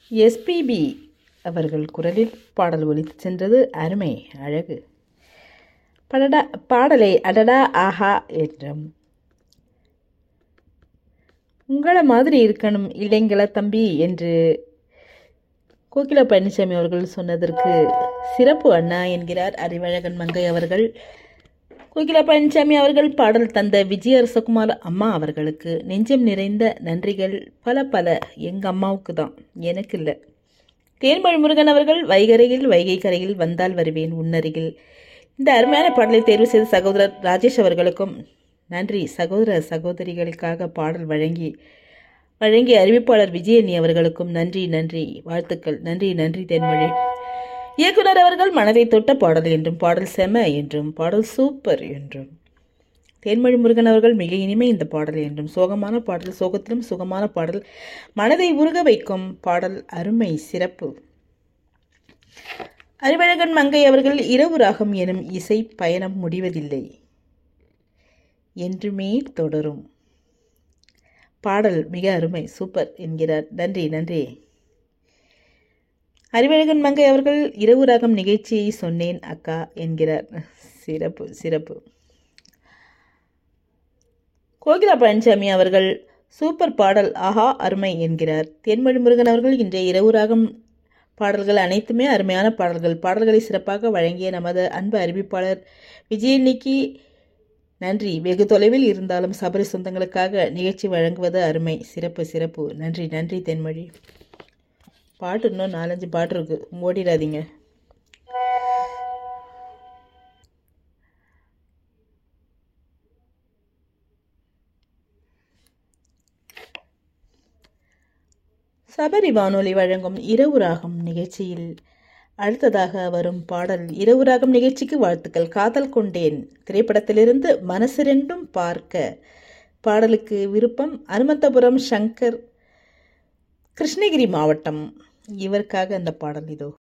SPB அவர்கள் குரலில் பாடல் ஒலித்து சென்றது அருமை அழகு படடா பாடலை அடடா ஆஹா என்றும் உங்களை மாதிரி இருக்கணும் இல்லைங்களா தம்பி என்று கோகிலா பழனிசாமி அவர்கள் சொன்னதற்கு சிறப்பு அண்ணா என்கிறார் அறிவழகன் மங்கை அவர்கள் கோகிலா பழனிசாமி அவர்கள் பாடல் தந்த விஜய அரசகுமார் அம்மா அவர்களுக்கு நெஞ்சம் நிறைந்த நன்றிகள் பல பல எங்கள் அம்மாவுக்கு தான் எனக்கு இல்லை தேன்மொழி முருகன் அவர்கள் வைகரையில் வைகை கரையில் வந்தால் வருவேன் உன்னருகில் இந்த அருமையான பாடலை தேர்வு செய்த சகோதரர் ராஜேஷ் அவர்களுக்கும் நன்றி சகோதர சகோதரிகளுக்காக பாடல் வழங்கி வழங்கிய அறிவிப்பாளர் விஜயனி அவர்களுக்கும் நன்றி நன்றி வாழ்த்துக்கள் நன்றி நன்றி தென்மொழி இயக்குனர் அவர்கள் மனதை தொட்ட பாடல் என்றும் பாடல் செம என்றும் பாடல் சூப்பர் என்றும் தேன்மொழி முருகன் அவர்கள் மிக இனிமை இந்த பாடல் என்றும் சோகமான பாடல் சோகத்திலும் சுகமான பாடல் மனதை உருக வைக்கும் பாடல் அருமை சிறப்பு அறிவழகன் மங்கை அவர்கள் இரவு ராகம் எனும் இசை பயணம் முடிவதில்லை என்றுமே தொடரும் பாடல் மிக அருமை சூப்பர் என்கிறார் நன்றி நன்றி அறிவழகன் மங்கை அவர்கள் இரவு ராகம் நிகழ்ச்சியை சொன்னேன் அக்கா என்கிறார் சிறப்பு சிறப்பு கோகிலா பழனிசாமி அவர்கள் சூப்பர் பாடல் ஆஹா அருமை என்கிறார் தென்மொழி முருகன் அவர்கள் இன்றைய இரவு ராகம் பாடல்கள் அனைத்துமே அருமையான பாடல்கள் பாடல்களை சிறப்பாக வழங்கிய நமது அன்பு அறிவிப்பாளர் விஜயனிக்கு நன்றி வெகு தொலைவில் இருந்தாலும் சபரி சொந்தங்களுக்காக நிகழ்ச்சி வழங்குவது அருமை சிறப்பு சிறப்பு நன்றி நன்றி தென்மொழி பாட்டு இன்னும் நாலஞ்சு பாட்டு இருக்கு ஓடிடாதீங்க சபரி வானொலி வழங்கும் இரவு ராகம் நிகழ்ச்சியில் அடுத்ததாக வரும் பாடல் இரவு ராகம் நிகழ்ச்சிக்கு வாழ்த்துக்கள் காதல் கொண்டேன் திரைப்படத்திலிருந்து மனசு ரெண்டும் பார்க்க பாடலுக்கு விருப்பம் அனுமந்தபுரம் சங்கர் கிருஷ்ணகிரி மாவட்டம் இவருக்காக அந்த பாடல் இதோ